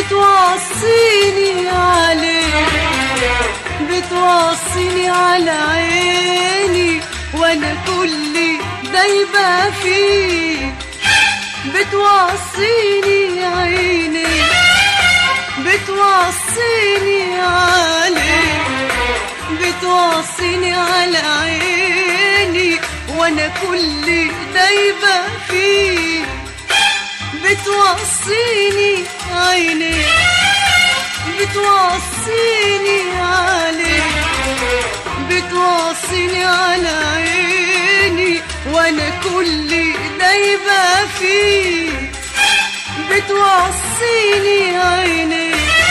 بتوصيني عليك بتوصيني على عيني وانا كلي دايبة فيك بتوصيني عيني بتوصيني عليك بتوصيني على عيني وانا كلي دايبة فيك بتوصيني عيني بتوصيني عليك بتوصيني على عيني وانا كلي دايبة فيك بتوصيني عيني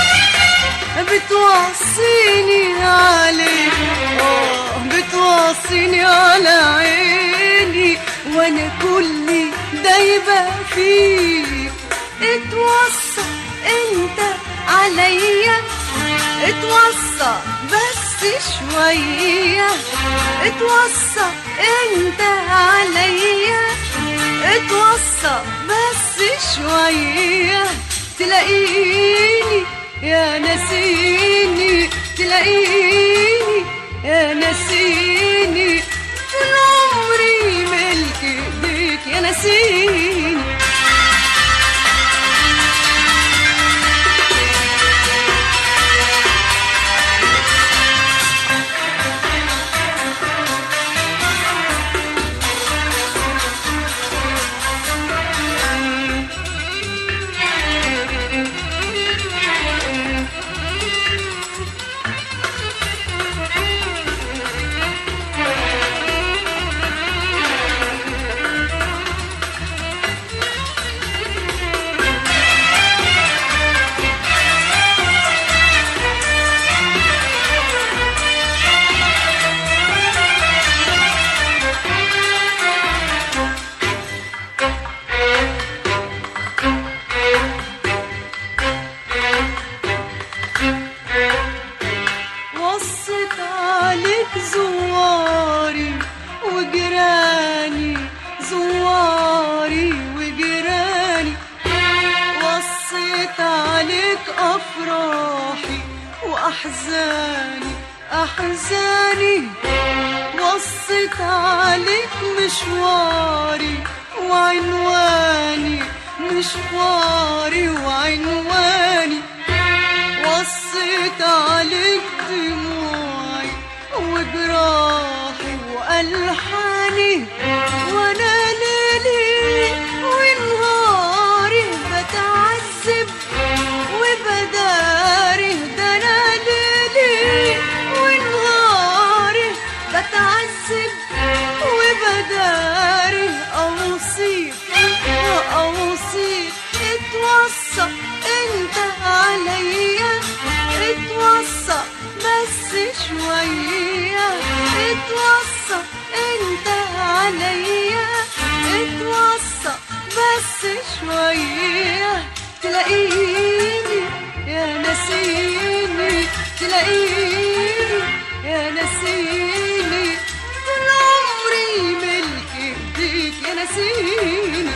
بتوصيني عليك آه بتوصيني على عيني وانا كلي دايبة فيك اتوصى انت عليا اتوصى بس شوية اتوصى انت عليا اتوصى بس شوية تلاقيني يا نسيني تلاقيني يا نسيني طول عمري ملك ايديك يا نسيني وصت عليك زواري وجيراني زواري وجيراني وصيت عليك أفراحي وأحزاني أحزاني وصيت عليك مشواري وعنواني مشواري وعنواني وصيت عليك دموعي وجراحي وألحاني وأنا ليلي ونهاري بتعذب وبداري ده أنا ليلي ونهاري بتعذب وبداري أوصيك أوصيك اتوصى انت عليا اتوصى بس شوية اتوصى انت عليا اتوصى بس شوية تلاقيني يا نسيني تلاقيني يا نسيني طول عمري ملك ايديك يا نسيني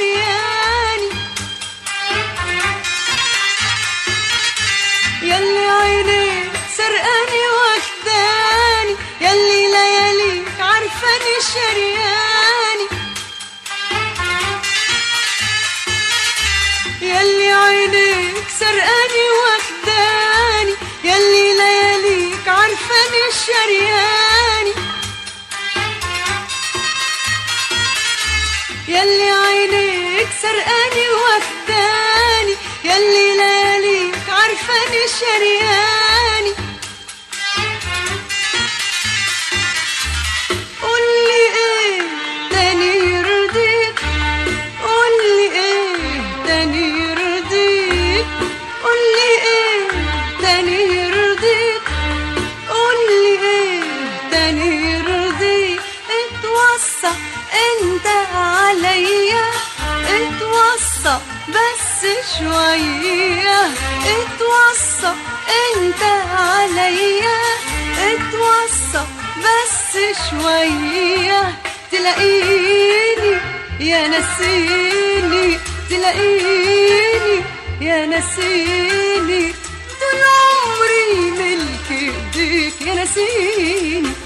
شرياني يلي عينيك سرقاني واخداني يلي لياليك عارفاني شرياني يلي عينيك سرقاني واخداني يلي لياليك عارفاني شرياني يلي عينيك سرقاني واخداني يلي لياليك عارفاني شرياني قولي ايه تاني يرضيك قولي ايه تاني يرضيك قولي ايه تاني يرضيك قولي ايه تاني يرضيك اتوصى انت عليا اتوصى بس شوية اتوصى انت عليا اتوصى بس شوية تلاقيني يا نسيني تلاقيني يا نسيني طول عمري ملك ايديك يا نسيني